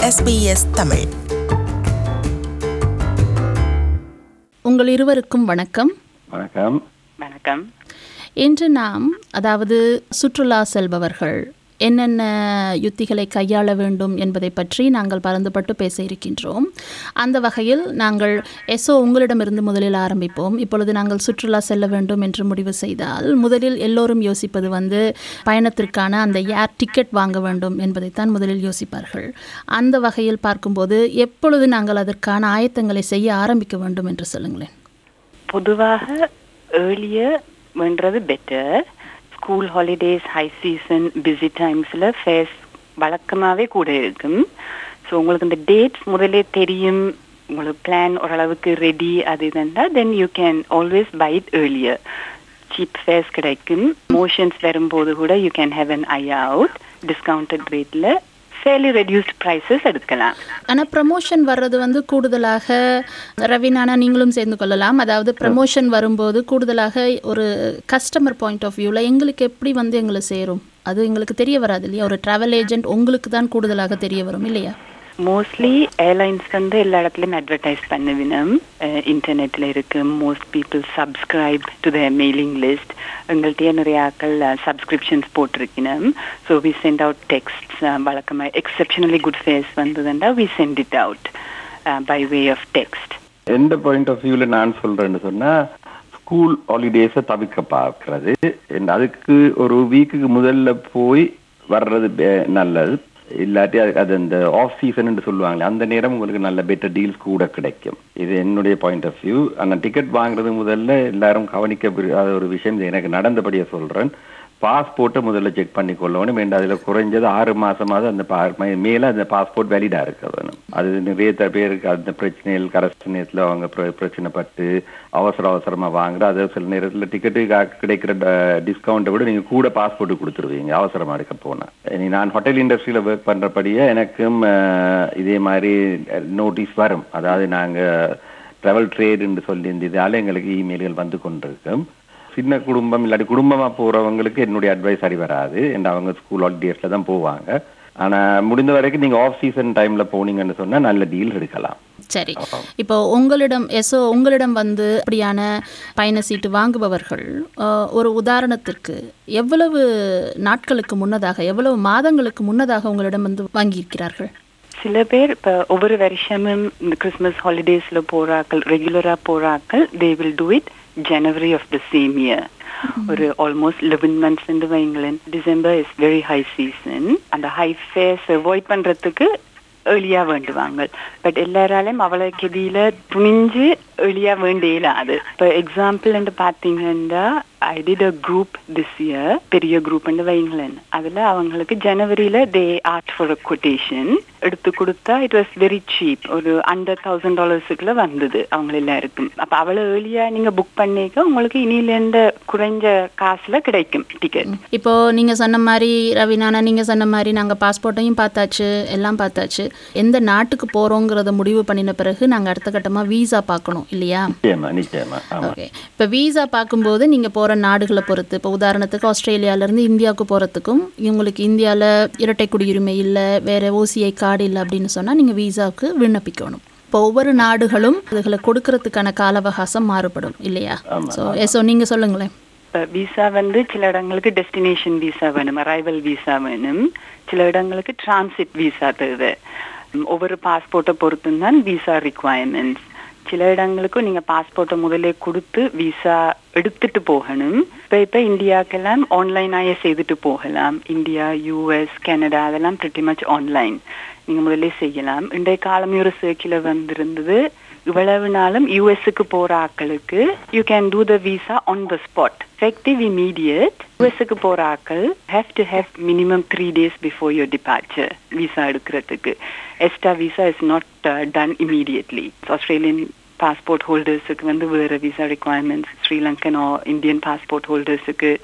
SBS Tamil உங்கள் இருவருக்கும் வணக்கம் வணக்கம் வணக்கம் இன்று நாம் அதாவது சுற்றுலா செல்பவர்கள் என்னென்ன யுத்திகளை கையாள வேண்டும் என்பதை பற்றி நாங்கள் பரந்துபட்டு பேச இருக்கின்றோம் அந்த வகையில் நாங்கள் எஸ்ஓ உங்களிடமிருந்து முதலில் ஆரம்பிப்போம் இப்பொழுது நாங்கள் சுற்றுலா செல்ல வேண்டும் என்று முடிவு செய்தால் முதலில் எல்லோரும் யோசிப்பது வந்து பயணத்திற்கான அந்த ஏர் டிக்கெட் வாங்க வேண்டும் என்பதைத்தான் முதலில் யோசிப்பார்கள் அந்த வகையில் பார்க்கும்போது எப்பொழுது நாங்கள் அதற்கான ஆயத்தங்களை செய்ய ஆரம்பிக்க வேண்டும் என்று சொல்லுங்களேன் பொதுவாக ஏர்லியர் வேண்டது better school holidays high season busy டைம்ஸில் ஃபேஸ் வழக்கமாகவே கூட இருக்கும் ஸோ உங்களுக்கு இந்த டேட்ஸ் முதலே தெரியும் உங்களுக்கு பிளான் ஓரளவுக்கு ரெடி அது இதுன்னா then you can always buy it earlier cheap fares கிடைக்கும் மோஷன்ஸ் வரும்போது கூட you can have an eye out discounted ரேட்டில் ஃபேர்லி ரெடியூஸ்ட் ப்ரைஸஸ் எடுக்கலாம் ஆனால் ப்ரமோஷன் வர்றது வந்து கூடுதலாக ரவினானா நீங்களும் சேர்ந்து கொள்ளலாம் அதாவது ப்ரமோஷன் வரும்போது கூடுதலாக ஒரு கஸ்டமர் பாயிண்ட் ஆஃப் வியூவில் எங்களுக்கு எப்படி வந்து எங்களை சேரும் அது எங்களுக்கு தெரிய வராது இல்லையா ஒரு ட்ராவல் ஏஜென்ட் உங்களுக்கு தான் கூடுதலாக தெரிய வரும் இல்லையா மோஸ்ட்லி ஏர்லைன்ஸ் வந்து எல்லா இடத்துலையும் அட்வர்டைஸ் பண்ணுவினோம் இன்டர்நெட்டில் இருக்கு most people subscribe to the mailing list எங்கள்கிட்டயே நிறைய ஆக்கள் சப்ஸ்கிரிப்ஷன்ஸ் போட்டிருக்கணும் so we sent out text வழக்கமாக எக்ஸப்ஷனலி குட் ஃபேஸ் வந்ததுண்டா we sent it out by way of text எந்த பாயிண்ட் ஆஃப் வியூல நான் சொல்றேன்னு சொன்னா ஸ்கூல் ஹாலிடேஸை தவிர்க்க பார்க்கறது And அதுக்கு ஒரு வீக்குக்கு முதல்ல போய் வர்றது பே- நல்லது இல்லாட்டி அது அது அந்த ஆஃப் சீசன் சொல்லுவாங்களே அந்த நேரம் உங்களுக்கு நல்ல பெட்டர் டீல்ஸ் கூட கிடைக்கும் இது என்னுடைய பாயிண்ட் ஆஃப் வியூ ஆனால் டிக்கெட் வாங்குறது முதல்ல எல்லாரும் கவனிக்க விரு- ஒரு விஷயம் இது எனக்கு நடந்தபடியே சொல்றேன் பாஸ்போர்ட்டை முதல்ல செக் பண்ணி கொள்ளணும் வேண்டாம் அதில் குறைஞ்சது ஆறு மாசமாவது அந்த பா- மே- மேல அந்த பாஸ்போர்ட் வேலிடா இருக்க வேணும் அது நிறைய த- பேருக்கு அந்த பிரச்சனைகள் கரஸ்ட் நேரத்தில் அவங்க பிர- பிரச்சனைப்பட்டு அவசர அவசரமா வாங்குற அது சில நேரத்தில் டிக்கெட்டு கிடைக்கிற டிஸ்கவுண்ட்டை விட நீங்க கூட பாஸ்போர்ட் கொடுத்துருவீங்க அவசரமா எடுக்க போனா இனி நான் ஹோட்டல் இண்டஸ்ட்ரியில ஒர்க் பண்றபடியே எனக்கும் அஹ், இதே மாதிரி நோட்டீஸ் வரும் அதாவது நாங்க ட்ராவல் ட்ரேடுன்னு சொல்லி இருந்ததால எங்களுக்கு இமெயில்கள் வந்து கொண்டிருக்கும் சின்ன குடும்பம் இல்லாட்டி குடும்பமா போறவங்களுக்கு என்னுடைய அட்வைஸ் சரி வராது and அவங்க ஸ்கூல் ஹாலிடேஸ்ல தான் போவாங்க ஆனா முடிந்த வரைக்கும் நீங்க ஆஃப் சீசன் டைம்ல போனீங்கன்னு சொன்னா நல்ல டீல் எடுக்கலாம் சரி இப்போ உங்களிடம் எஸ்ஓ உங்களிடம் வந்து அப்படியான பயண சீட்டு வாங்குபவர்கள் அஹ், ஒரு உதாரணத்திற்கு எவ்வளவு நாட்களுக்கு முன்னதாக எவ்வளவு மாதங்களுக்கு முன்னதாக உங்களிடம் வந்து வாங்கியிருக்கிறார்கள் சில பேர் இப்போ ஒவ்வொரு வருஷமும் இந்த கிறிஸ்மஸ் ஹாலிடேஸ்ல போறாக்கள் ரெகுலரா போறாக்கள் they will do it January of the same year ஒரு ஆல்மோஸ்ட் லெவன் மந்த்ஸ் வைங்களேன் December is very high season அந்த ஹை ஃபேஸ் அவாய்ட் பண்றதுக்கு ஏர்லியா வேண்டுவாங்க பட் எல்லாராலையும் அவ்வளோ கெதியில துணிஞ்சு ஏர்லியா வேண்டியல அது இப்போ எக்ஸாம்பிள் பார்த்தீங்கன்னா I did a group this year பெரிய குரூப் வைங்களேன் அதுல அவங்களுக்கு ஜனவரியில தே ஆர்ட் ஃபார் அ கொட்டேஷன் எடுத்து கொடுத்தா இட் வாஸ் வெரி சீப் ஒரு அண்டர் தௌசண்ட் டாலர்ஸுக்குள்ள வந்தது அவங்க எல்லாருக்கும் அப்ப அவ்வளவு ஏர்லியா நீங்க புக் பண்ணிக்க உங்களுக்கு இனியிலேருந்து குறைஞ்ச காசுல கிடைக்கும் டிக்கெட் இப்போ நீங்க சொன்ன மாதிரி ரவினானா நீங்க சொன்ன மாதிரி நாங்க பாஸ்போர்ட்டையும் பார்த்தாச்சு எல்லாம் பார்த்தாச்சு எந்த நாட்டுக்கு போறோங்கிறத முடிவு பண்ணின பிறகு நாங்க அடுத்த கட்டமா வீசா பார்க்கணும் இல்லையா நிச்சயமா நிச்சயமா ஆமா ஓகே இப்போ வீசா பார்க்கும்போது நீங்கள் போகிற நாடுகளை பொறுத்து இப்போ உதாரணத்துக்கு ஆஸ்திரேலியாவிலேருந்து இந்தியாவுக்கு போகிறதுக்கும் இவங்களுக்கு இந்தியாவில் இரட்டை குடியுரிமை இல்லை வேறு ஓசிஐ கார்டு இல்லை அப்படின்னு சொன்னால் நீங்கள் வீசாவுக்கு விண்ணப்பிக்கணும் இப்போ ஒவ்வொரு நாடுகளும் அதுகளை கொடுக்கறதுக்கான கால அவகாசம் மாறுபடும் இல்லையா ஸோ ஸோ நீங்கள் சொல்லுங்களேன் விசா வந்து சில இடங்களுக்கு டெஸ்டினேஷன் விசா வேணும் அரைவல் விசா வேணும் சில இடங்களுக்கு டிரான்சிட் விசா தேவை உம், ஒவ்வொரு பாஸ்போர்ட்டை பொறுத்தும் தான் விசா ரிக்குவயர்மெண்ட்ஸ் சில இடங்களுக்கும் நீங்க பாஸ்போர்ட்டை முதல்ல கொடுத்து விசா எடுத்துட்டு போகணும் இப்ப இப்ப இந்தியாக்கெல்லாம் ஆன்லைனாயே செய்துட்டு போகலாம் இந்தியா யூஎஸ் கனடா அதெல்லாம் pretty மச் ஆன்லைன் நீங்க முதல்ல செய்யலாம் இன்றைய காலம் ஒரு சர்க்கியூலர் வந்திருந்தது இவ்வளவு நாளும் யூஎஸ்க்கு போற ஆட்களுக்கு you can do the visa on the spot effective immediate யூஎஸ்க்கு போற ஆட்கள் have to have minimum three days before your departure visa எடுக்கிறதுக்கு ESTA visa is not done immediately Australian passport ஹோல்டர்ஸுக்கு வந்து வேற visa requirements Sri Lankan Indian passport ஹோல்டர்ஸுக்கு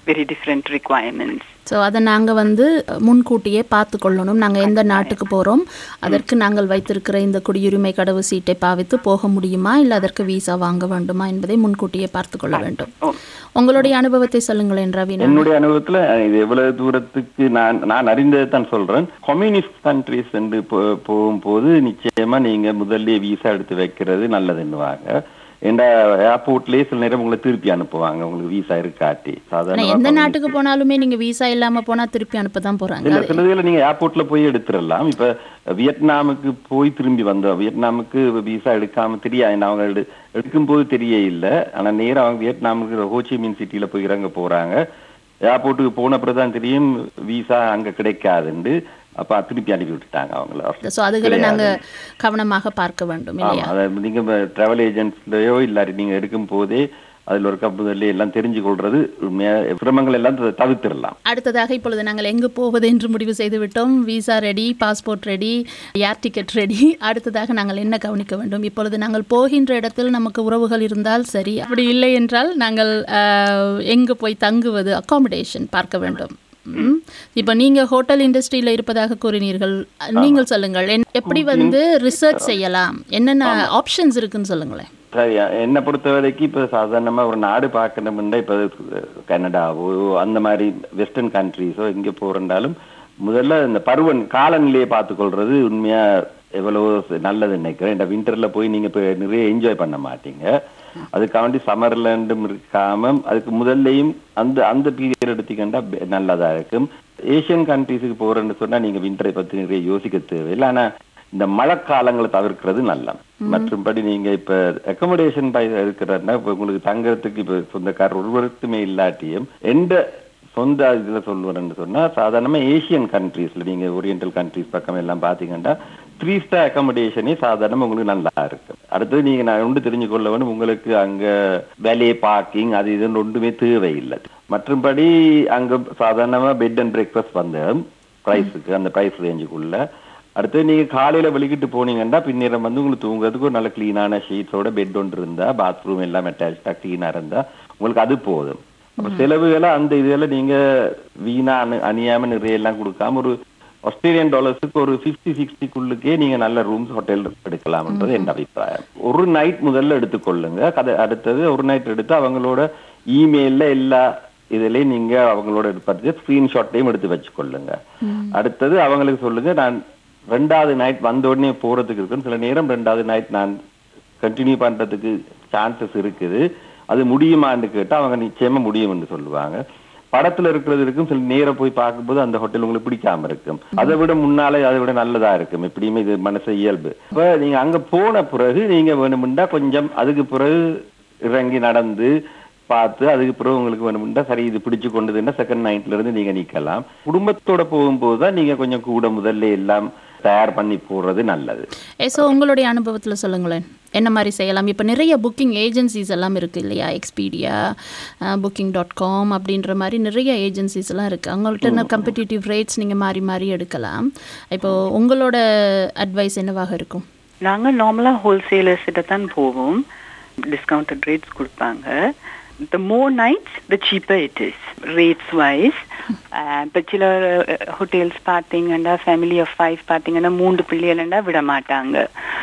very different requirements. So அதை நாங்கள் வந்து முன்கூட்டியே பார்த்து கொள்ளணும் நாங்கள் எந்த நாட்டுக்கு போகிறோம் அதற்கு நாங்கள் வைத்திருக்கிற இந்த குடியுரிமை கடவு சீட்டை பாவித்து போக முடியுமா இல்லை அதற்கு வீசா வாங்க வேண்டுமா என்பதை முன்கூட்டியே பார்த்து கொள்ள வேண்டும் ஓ. உங்களுடைய அனுபவத்தை சொல்லுங்களேன் ரவீனா என்னுடைய அனுபவத்துல இது எவ்வளவு தூரத்துக்கு நான் நான் அறிந்ததை தான் சொல்றேன் கம்யூனிஸ்ட் கண்ட்ரிஸ் என்று போ- போகும்போது நிச்சயமா நீங்க முதல்ல விசா எடுத்து வைக்கிறது நல்லதுன்னுவாங்க ஏண்டா ஏர்போர்ட்லயே சில நேரம் உங்களை திருப்பி அனுப்புவாங்க உங்களுக்கு விசா இருக்காட்டி ஆனால் சாதாரண எந்த நாட்டுக்கு போனாலுமே நீங்கள் வீசா இல்லாமல் போனால் திருப்பி அனுப்ப தான் போகிறாங்க இல்ல சில இதுல நீங்க ஏர்போர்ட்ல போய் எடுத்துடலாம் இப்ப வியட்நாமுக்கு போய் திரும்பி வந்தோம் வியட்நாமுக்கு விசா எடுக்காம தெரியாது அவங்க எடு எடுக்கும்போது தெரிய இல்ல ஆனா நேரா அவங்க வியட்நாமுக்கு ஹோச்சி மின் சிட்டில போய் இறங்க போறாங்க ஏர்போர்ட்டுக்கு போன அப்புறம் தான் தெரியும் விசா அங்க கிடைக்காதுண்டு அப்ப திருப்பி அனுப்பி விட்டுட்டாங்க அவங்கள ஸோ அதுகளை நாங்கள் கவனமாக பார்க்க வேண்டும் ஆமா இல்லையா அதை நீங்க டிராவல் ஏஜென்ட்லயோ இல்லாட்டி நீங்க எடுக்கும் போதே அதுல ஒரு கம்பெனில எல்லாம் தெரிஞ்சு கொள்றது உண்மையா சிரமங்கள் எல்லாம் த- தவிர்த்திடலாம் அடுத்ததாக இப்பொழுது நாங்கள் எங்கு போவது என்று முடிவு செய்து விட்டோம் visa ready passport ready air ticket ready அடுத்ததாக நாங்கள் என்ன கவனிக்க வேண்டும் இப்பொழுது நாங்கள் போகின்ற இடத்தில் நமக்கு உறவுகள் இருந்தால் சரி அப்படி இல்லை என்றால் நாங்கள் ஆஹ், எங்கு போய் தங்குவது அக்காமடேஷன் பார்க்க வேண்டும் ம். இப்போ நீங்க ஹோட்டல் இண்டஸ்ட்ரியில இருப்பதாக கூறினீர்கள் நீங்கள் சொல்லுங்கள் என்- எப்படி வந்து ரிசர்ச் செய்யலாம் என்னென்ன ஆப்ஷன்ஸ் இருக்குன்னு சொல்லுங்களேன் சரி என்னை பொறுத்த வரைக்கும் இப்ப சாதாரணமா ஒரு நாடு பார்க்கணும்னா இப்ப கனடாவோ அந்த மாதிரி வெஸ்டர்ன் கண்ட்ரிஸோ எங்க போறண்டாலும் முதல்ல இந்த பருவன் காலநிலையை பார்த்துக்கொள்றது உண்மையா எவ்வளவோ நல்லது நினைக்கிறேன் இந்த விண்டர்ல போய் நீங்க இப்ப நிறைய என்ஜாய் பண்ண மாட்டீங்க அதுக்காண்டி சம்மர்லேண்டும் இருக்காம அதுக்கு முதல்லையும் அந்த அந்த பீரியட் எடுத்துக்கிட்டா பெ- நல்லதா இருக்கும் ஏசியன் கண்ட்ரிஸுக்கு போறேன்னு சொன்னா நீங்க விண்டரை பத்தி நிறைய யோசிக்க தேவையில்லை ஆனா இந்த மழைக்காலங்களை தவிர்க்கிறது நல்லது மற்றும்படி நீங்க இப்ப அக்கமடேஷன் இருக்கிறன்னா இப்ப உங்களுக்கு தங்கறதுக்கு இப்ப சொந்தக்காரர் ஒருவருக்குமே இல்லாட்டியும் எந்த சொந்த இதுல சொல்லுவேன்னு சொன்னா சாதாரணமா ஏசியன் கண்ட்ரீஸ்ல நீங்க ஓரியண்டல் கண்ட்ரீஸ் பக்கம் எல்லாம் பாத்தீங்கன்னா த்ரீ ஸ்டார் அக்கமடேஷனே சாதாரணமா உங்களுக்கு நல்லா இருக்கு அடுத்தது நீங்க நான் ஒன்று தெரிஞ்சு கொள்ள வேணும் உங்களுக்கு அங்க வேலையை பார்க்கிங் அது இதுன்னு ஒன்றுமே தேவையில்லை மற்றும்படி அங்க சாதாரணமா பெட் அண்ட் பிரேக்ஃபாஸ்ட் வந்து பிரைஸுக்கு அந்த பிரைஸ் ரேஞ்சுக்குள்ள அடுத்து நீங்க காலையில வெளிக்கிட்டு போனீங்கன்னா பின்னேரம் வந்து உங்களுக்கு தூங்குறதுக்கு ஒரு நல்ல கிளீனான ஷீட்ஸோட பெட் ஒன்று இருந்தா பாத்ரூம் எல்லாம் அட்டாச்சா கிளீனா இருந்தா உங்களுக்கு அது போதும் அப்ப செலவுகளை அந்த இதுல நீங்க வீணா அணு அணியாம நிறைய எல்லாம் கொடுக்காம ஒரு ஆஸ்திரேலியன் டாலர்ஸுக்கு ஒரு பிப்டி சிக்ஸ்டிக்குள்ளுக்கே நீங்க நல்ல ரூம்ஸ் ஹோட்டல் எடுக்கலாம்ன்றது என் அபிப்பிராயம் ஒரு நைட் முதல்ல எடுத்துக்கொள்ளுங்க கதை அடுத்தது ஒரு நைட் எடுத்து அவங்களோட இமெயில்ல எல்லா இதுலயும் நீங்க அவங்களோட பத்தி ஸ்கிரீன்ஷாட்டையும் எடுத்து வச்சுக்கொள்ளுங்க அடுத்தது அவங்களுக்கு சொல்லுங்க நான் ரெண்டாவது நைட் வந்த உடனே போறதுக்கு இருக்குன்னு சில நேரம் ரெண்டாவது நைட் நான் கண்டினியூ பண்றதுக்கு சான்சஸ் இருக்குது அது முடியுமான்னு கேட்டா அவங்க நிச்சயமா முடியும்னு சொல்லுவாங்க படத்துல இருக்கிறது இருக்கும் சில நேரம் போய் பார்க்கும்போது அந்த ஹோட்டல் உங்களுக்கு பிடிக்காம இருக்கும் அதை விட முன்னாலே அதை விட நல்லதா இருக்கும் எப்படியுமே இது மனசு இயல்பு அப்ப நீங்க அங்க போன பிறகு நீங்க வேணும்னா கொஞ்சம் அதுக்கு பிறகு இறங்கி நடந்து பார்த்து அதுக்கு பிறகு உங்களுக்கு வேணும்னா சரி இது பிடிச்சு கொண்டதுன்னா செகண்ட் நைட்ல இருந்து நீங்க நிக்கலாம் குடும்பத்தோட போகும்போது தான் நீங்க கொஞ்சம் கூட முதல்ல எல்லாம் தயார் பண்ணி போடுறது நல்லது ஏ ஸோ உங்களுடைய அனுபவத்தில் சொல்லுங்களேன் என்ன மாதிரி செய்யலாம் இப்போ நிறைய புக்கிங் ஏஜென்சிஸ் எல்லாம் இருக்குது இல்லையா எக்ஸ்பீடியா புக்கிங் டாட் காம் அப்படின்ற மாதிரி நிறைய ஏஜென்சிஸ் எல்லாம் இருக்குது அவங்கள்ட்ட கம்படிட்டிவ் ரேட்ஸ் நீங்கள் மாறி மாறி எடுக்கலாம் இப்போ உங்களோட அட்வைஸ் என்னவாக இருக்கும் நாங்க நார்மலா ஹோல்சேலர்ஸ் கிட்ட தான் போவோம் டிஸ்கவுண்டட் ரேட்ஸ் கொடுப்பாங்க the more nights the cheaper it is rates wise இப்போ சில ஹோட்டல்ஸ் பார்த்தீங்கன்னா ஃபேமிலி ஆஃப் ஃபைவ் பார்த்தீங்கன்னா மூன்று பிள்ளைகளா விட மாட்டாங்க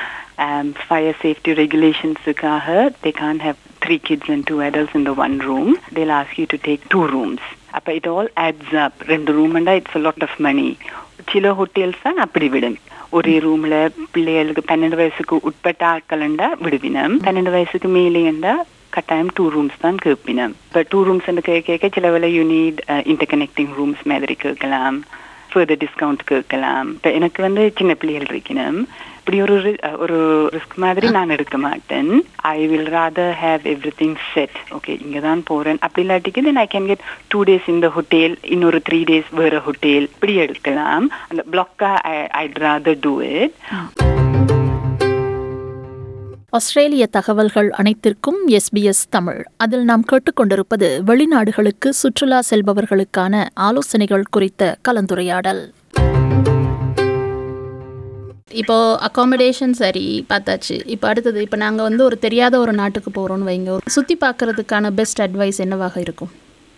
ஃபயர் சேஃப்டி ரெகுலேஷன்ஸுக்காக they can't have three kids and two adults in the one room they'll ask you to take two rooms அப்போ it all adds up ரெண்டு ரூம்ண்டா it's a lot of money சில ஹோட்டல்ஸ் தான் அப்படி விடும் ஒரே ரூம்ல பிள்ளைகளுக்கு பன்னெண்டு வயசுக்கு உட்பட்ட ஆட்களண்டா விடுவினம் பன்னெண்டு வயசுக்கு மேலேண்டா கட்டாயம் டூ ரூம்ஸ் தான் கேட்பினம் இப்போ டூ ரூம்ஸ் கேட்க சில வேலை you need interconnecting rooms மாதிரி கேட்கலாம் ஃபர்தர் டிஸ்கவுண்ட் கேட்கலாம் இப்போ எனக்கு வந்து சின்ன பிள்ளைகள் இருக்கணும் இப்படி ஒரு ri- அஹ், ஒரு ரிஸ்க் மாதிரி நான் எடுக்க மாட்டேன் I will rather have everything set okay இங்கே தான் போகிறேன் அப்படி இல்லாட்டிக்கு then I can get two days இந்த ஹோட்டல் இன்னொரு த்ரீ டேஸ் வேற ஹோட்டல் இப்படி எடுக்கலாம் அந்த பிளாக்கா ஐட் ராதர் டூ இட் ஆஸ்திரேலிய தகவல்கள் அனைத்திற்கும் எஸ்பிஎஸ் தமிழ் அதில் நாம் கேட்டுக்கொண்டிருப்பது வெளிநாடுகளுக்கு சுற்றுலா செல்பவர்களுக்கான ஆலோசனைகள் குறித்த கலந்துரையாடல் இப்போ அகாமடேஷன் சரி பார்த்தாச்சு இப்போ அடுத்தது இப்போ நாங்கள் வந்து ஒரு தெரியாத ஒரு நாட்டுக்கு போகிறோம்னு வைங்க ஒரு சுற்றி பார்க்கறதுக்கான பெஸ்ட் அட்வைஸ் என்னவாக இருக்கும்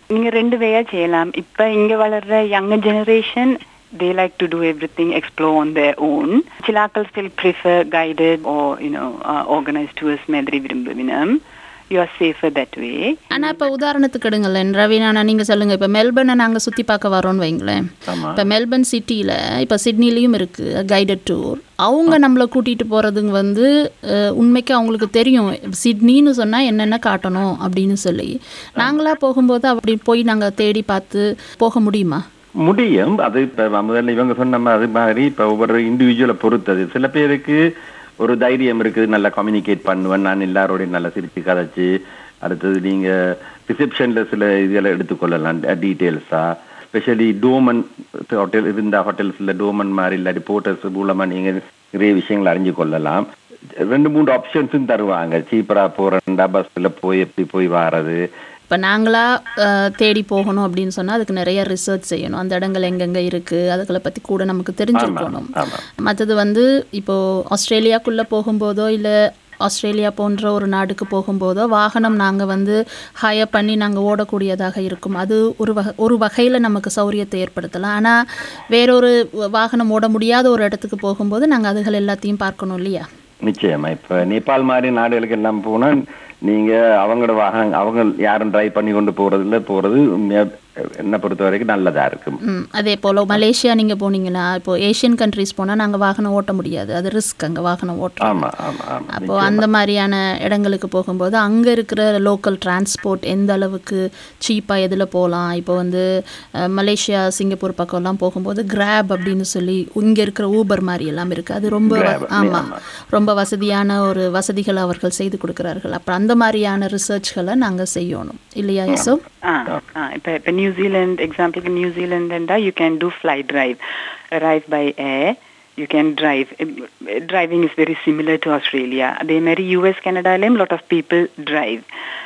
நீங்க ரெண்டு வேயா செய்யலாம் இப்ப இங்க வளர்ற young generation they like to do everything explore on their own சிலாக்கள் still prefer guided or you know uh, organized tours மாதிரி விரும்புவினம் you are safer that way ஆனா இப்ப உதாரணத்துக்கு எடுங்களேன் ரவீனா நீங்க சொல்லுங்க இப்ப மெல்பர்னை நாங்க சுத்தி பார்க்க வரோம்னு வைங்களேன் ஆமா இப்ப மெல்பர்ன் சிட்டியில இப்ப சிட்னிலையும் இருக்கு கைடட் டூர் அவங்க நம்மளை கூட்டிட்டு போறதுங்க வந்து அஹ், உண்மைக்கு அவங்களுக்கு தெரியும் சிட்னின்னு சொன்னா என்னென்ன காட்டணும் அப்படின்னு சொல்லி நாங்களா போகும்போது அப்படி போய் நாங்க தேடி பார்த்து போக முடியுமா முடியும் அது இப்ப முதல்ல இவங்க சொன்ன மாதிரி அது மாதிரி இப்ப ஒவ்வொரு இண்டிவிஜுவலை பொறுத்தது சில பேருக்கு ஒரு தைரியம் இருக்குது நல்லா கம்யூனிகேட் பண்ணுவேன் நான் எல்லாரோடையும் நல்லா சிரிச்சு கதைச்சு அடுத்தது நீங்க ரிசப்ஷன்ல சில இதுகளை எடுத்துக்கொள்ளலாம் டீட்டெயில்ஸா ஸ்பெஷலி டோமன் ஹோட்டல் இருந்த ஹோட்டல்ஸ்ல டோமன் மாதிரி இல்லாட்டி போர்ட்டர்ஸ் மூலமா நீங்க நிறைய விஷயங்களை அறிஞ்சு கொள்ளலாம் ரெண்டு மூணு ஆப்ஷன்ஸும் தருவாங்க சீப்பரா போறேன்டா பஸ்ல போய் எப்படி போய் வாரது இப்போ நாங்களா அஹ், தேடி போகணும் அப்படின்னு சொன்னா அதுக்கு நிறைய ரிசர்ச் செய்யணும் அந்த இடங்கள் எங்கெங்க இருக்கு அதுகளை பத்தி கூட நமக்கு தெரிஞ்சிருக்கணும் ஆமா மற்றது வந்து இப்போ ஆஸ்திரேலியாக்குள்ள போகும்போதோ இல்ல ஆஸ்திரேலியா போன்ற ஒரு நாடுக்கு போகும்போதோ வாகனம் நாங்க வந்து ஹயர் பண்ணி நாங்க ஓடக்கூடியதாக இருக்கும் அது ஒரு வகை ஒரு வகையில நமக்கு சௌரியத்தை ஏற்படுத்தலாம் ஆனா வேறொரு வாகனம் ஓட முடியாத ஒரு இடத்துக்கு போகும்போது நாங்க அதுகள் எல்லாத்தையும் பார்க்கணும் இல்லையா நிச்சயமா இப்ப நேபாள் மாதிரி நாடுகளுக்கு எல்லாம் போனா நீங்க அவங்களோட வாகனம் அவங்க யாரும் டிரைவ் பண்ணி கொண்டு போறதுல போறது உண்மையா என்ன பொறுத்த வரைக்கும் நல்லதா இருக்கும் ம் அதே போல் மலேசியா நீங்க போனீங்கன்னா இப்போ ஏஷியன் கண்ட்ரிஸ் போனா நாங்க வாகனம் ஓட்ட முடியாது அது ரிஸ்க் அங்க வாகனம் ஓட்டுறோம் ஆமா ஆமா ஆமா அப்போ அந்த மாதிரியான இடங்களுக்கு போகும்போது அங்கே இருக்கிற லோக்கல் டிரான்ஸ்போர்ட் எந்த அளவுக்கு சீப்பாக எதில் போகலாம் இப்போ வந்து அஹ், மலேசியா சிங்கப்பூர் பக்கம்லாம் போகும்போது கிராப் அப்படின்னு சொல்லி இங்கே இருக்கிற ஊபர் மாதிரி எல்லாம் இருக்குது அது ரொம்ப வ- ஆமா ரொம்ப வசதியான ஒரு வசதிகளை அவர்கள் செய்து கொடுக்குறார்கள் அப்புறம் அந்த மாதிரியான ரிசர்ச்களை நாங்கள் செய்யணும் இல்லையா யசோ ஆ ஆ இப்போ இப்போ நியூசிலாந்து எக்ஸாம்பிளுக்கு நியூசிலாந்துண்டா you can do fly drive arrive by air you can drive driving is very similar to Australia அதே மாதிரி யூஎஸ் கனடாலேயும் லாட் ஆஃப் பீப்புள் டிரைவ்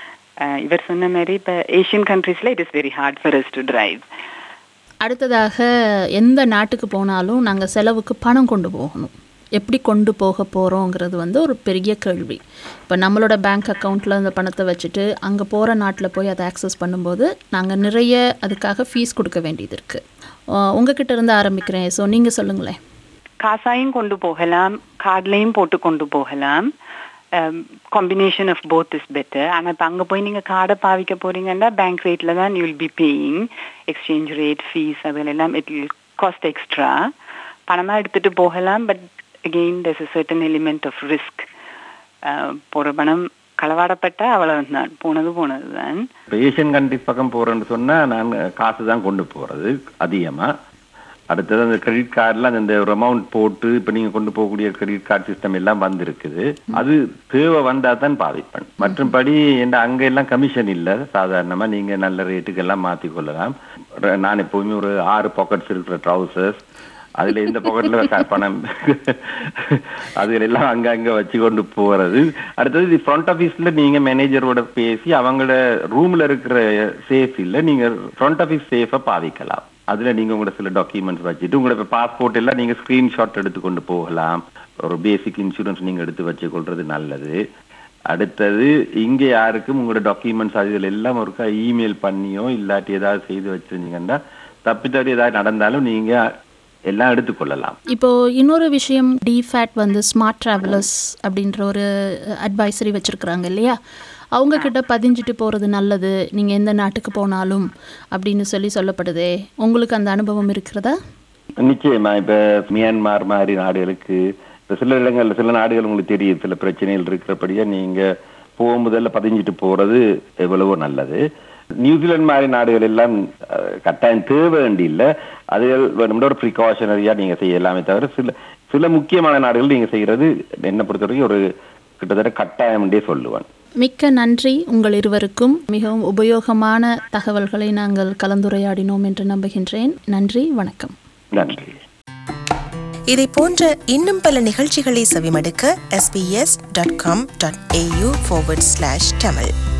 இவர் சொன்ன மாதிரி இப்போ ஏஷியன் கண்ட்ரீஸில் it is very hard for us to drive அடுத்ததாக எந்த நாட்டுக்கு போனாலும் நாங்கள் செலவுக்கு பணம் கொண்டு போகணும் எப்படி கொண்டு போக போகிறோங்கிறது வந்து ஒரு பெரிய கேள்வி இப்போ நம்மளோட பேங்க் அக்கௌண்ட்டில் அந்த பணத்தை வச்சுட்டு அங்கே போகிற நாட்டில் போய் அதை ஆக்சஸ் பண்ணும்போது நாங்கள் நிறைய அதுக்காக ஃபீஸ் கொடுக்க வேண்டியது இருக்குது உங்ககிட்ட இருந்து ஆரம்பிக்கிறேன் ஸோ நீங்கள் சொல்லுங்களேன் காசாயும் கொண்டு போகலாம் கார்ட்லேயும் போட்டு கொண்டு போகலாம் combination of both is better ஆனால் இப்போ அங்கே போய் நீங்கள் கார்டை பாவிக்க போறீங்கன்னா பேங்க் ரேட்டில் தான் you will be paying exchange rate fees அதெல்லாம் இட் வில் காஸ்ட் எக்ஸ்ட்ரா பணமாக எடுத்துகிட்டு போகலாம் but again there's a certain element of risk போகிற பணம் களவாடப்பட்டா அவ்வளவுதான் போனது போனது தான் இப்ப ஏசியன் கண்ட்ரிஸ் பக்கம் போறேன்னு சொன்னா நான் காசு தான் கொண்டு போறது அதிகமா அடுத்தது அந்த கிரெடிட் கார்டுல அந்த ஒரு அமௌண்ட் போட்டு இப்ப நீங்க கொண்டு போகக்கூடிய கிரெடிட் கார்டு சிஸ்டம் எல்லாம் வந்திருக்குது அது தேவை வந்தா தான் பாதிப்பேன் மற்றும்படி என்ன அங்க எல்லாம் கமிஷன் இல்ல சாதாரணமா நீங்க நல்ல ரேட்டுக்கு எல்லாம் மாத்தி கொள்ளலாம் ர- நான் எப்பவுமே ஒரு ஆறு பாக்கெட்ஸ் இருக்கிற ட்ரௌசர்ஸ் அதுல இந்த பாக்கெட்ல பணம் அதுல எல்லாம் அங்க அங்க வச்சு கொண்டு போறது அடுத்தது ஃப்ரண்ட் ஆபீஸ்ல நீங்க மேனேஜரோட பேசி அவங்களோட ரூம்ல இருக்கிற சேஃப் இல்ல நீங்க ஃப்ரண்ட் ஆபீஸ் சேஃபா பாவிக்கலாம் அதுல நீங்க உங்களோட சில டாக்குமெண்ட்ஸ் வச்சுட்டு உங்களோட பாஸ்போர்ட் எல்லாம் நீங்க ஸ்கிரீன்ஷாட் எடுத்து கொண்டு போகலாம் ஒரு பேசிக் இன்சூரன்ஸ் நீங்க எடுத்து வச்சு கொள்றது நல்லது அடுத்தது இங்க யாருக்கும் உங்களோட டாக்குமெண்ட்ஸ் அதுல எல்லாம் ஒருக்கா இமெயில் பண்ணியோ இல்லாட்டி ஏதாவது செய்து வச்சிருந்தீங்கன்னா தப்பி தவறி ஏதாவது நடந்தாலும் நீங்க எல்லாம் எடுத்துக்கொள்ளலாம் இப்போ இன்னொரு விஷயம் டிஃபேட் வந்து ஸ்மார்ட் ட்ராவலர்ஸ் அப்படின்ற ஒரு அட்வைசரி வச்சுருக்குறாங்க இல்லையா அவங்க கிட்ட பதிஞ்சிட்டு போகிறது நல்லது நீங்கள் எந்த நாட்டுக்கு போனாலும் அப்படின்னு சொல்லி சொல்லப்படுதே உங்களுக்கு அந்த அனுபவம் இருக்கிறதா நிச்சயமா இப்ப மியான்மார் மாதிரி நாடுகளுக்கு இப்ப சில இடங்கள்ல சில நாடுகள் உங்களுக்கு தெரியும் சில பிரச்சனைகள் இருக்கிறபடியா நீங்க போக முதல்ல பதிஞ்சிட்டு போறது எவ்வளவோ நல்லது நியூசிலாந்து மாதிரி நாடுகள் எல்லாம் அஹ், கட்டாயம் தேவை வேண்டி இல்ல அது வேணும்னா ஒரு ப்ரிகாஷனரியா நீங்க செய்யலாமே தவிர சில சில முக்கியமான நாடுகள் நீங்க செய்யறது என்ன பொறுத்த வரைக்கும் ஒரு கிட்டத்தட்ட கட்டாயம்ன்றே சொல்லுவேன் மிக்க நன்றி உங்கள் இருவருக்கும் மிகவும் உபயோகமான தகவல்களை நாங்கள் கலந்துரையாடினோம் என்று நம்புகின்றேன் நன்றி வணக்கம் நன்றி இதை போன்ற இன்னும் பல நிகழ்ச்சிகளை செவிமடுக்க sbs.com.au forward slash tamil